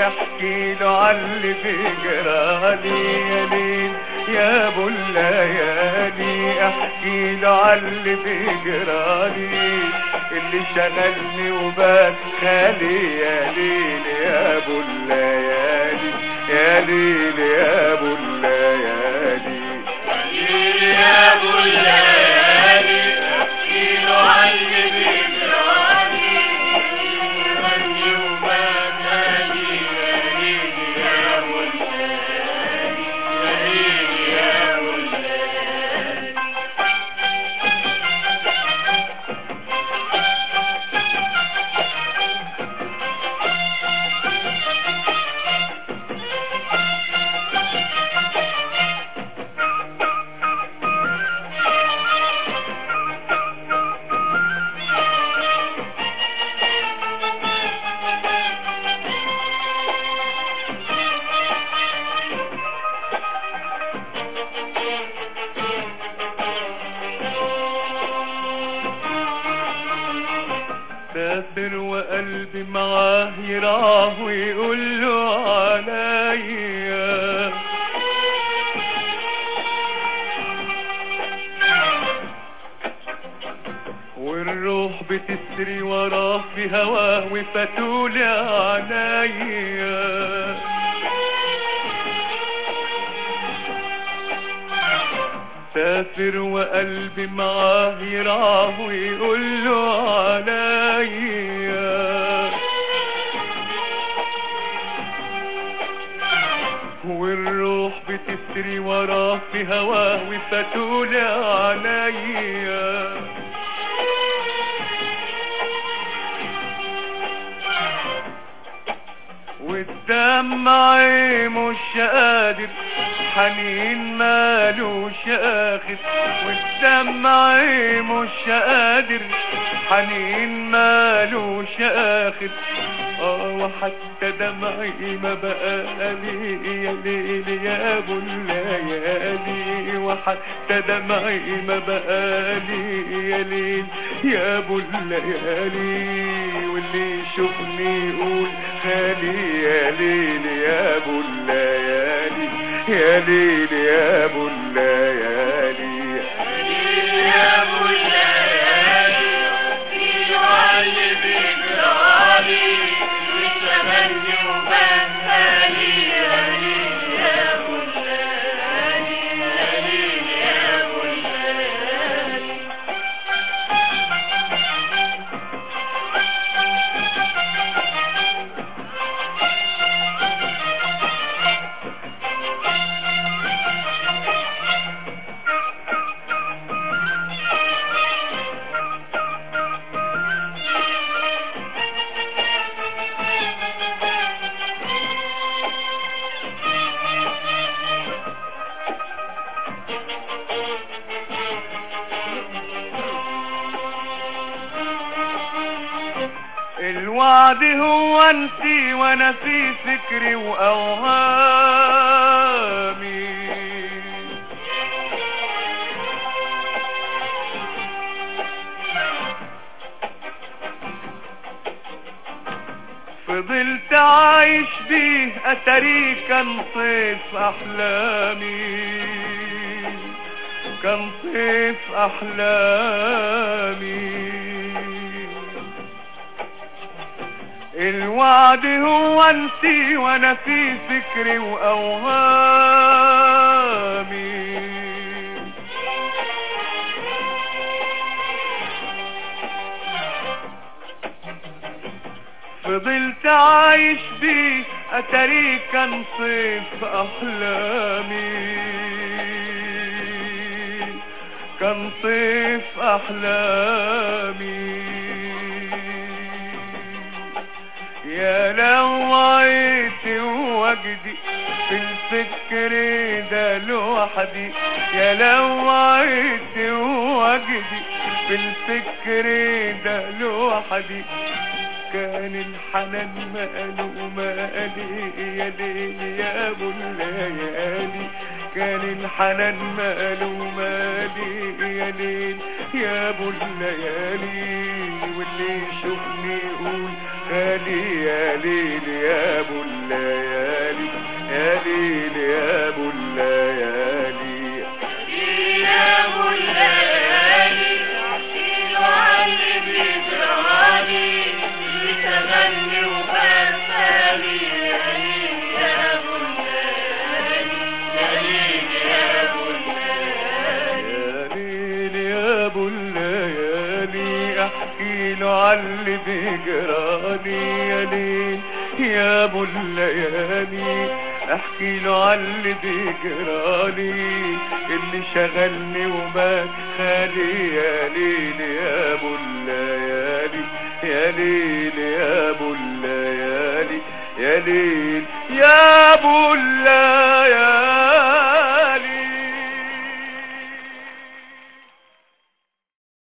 احكي له عاللي بيجرالي يا ليل يا ابو الليالي احكي له عاللي بيجرالي اللي شغلني وبات خالي يا ليل يا ابو الليالي يا ليل يا ابو الليالي يا ابو الليالي احكي له عني بجرالي غني وما تالي يا ليلي يا ابو الليالي يا ليلي يا ابو الليالي سافر وقلبي معاه يراه ويقول له عليا والروح بتسري وراه في هواه وفتولي عليا سافر وقلبي معاه يراه ويقول له عليا والروح بتسري وراه في هواه وفتول عليا والدمع مش قادر حنين مالوش اخر والدمع مش قادر حنين مالوش اخر اه وحتى دمعي ما بقالي يا ليل يا ابو الليالي وحتى دمعي ما بقالي يا ليل يا ابو الليالي واللي يشوفني يقول خالي يا ليل يا ابو الليالي يا ليل يا ابو الليالي يا ابو الليالي احكي له عني بجرالي وشغلني وبهالي يا ليل يا ابو الليالي يا ليل يا ابو الليالي الوعد هو انتي وانا في فكري واوهامي فضلت عايش بيه اتاري كان صيف احلامي كان صيف احلامي الوعد هو انتي وانا في فكري واوهامي فضلت عايش بيه اتاري كان صيف احلامي كان صيف احلامي يا لوعيت وجدي في الفكر ده لوحدي يا لوعيت وجدي في الفكر ده لوحدي كان الحنان ماله مالي يا ليل يا ابو الليالي كان الحنان ماله مالي يا ليل يا ابو الليالي واللي يشوفني يقول خالي يا ليل يا ابو الليالي له عاللي بيجرالي يا ليل يا ابو الليالي احكي له عاللي بيجرالي اللي شغلني وما خالي يا ليل يا ابو الليالي يا ليل يا ابو الليالي يا ليل يا ابو الليالي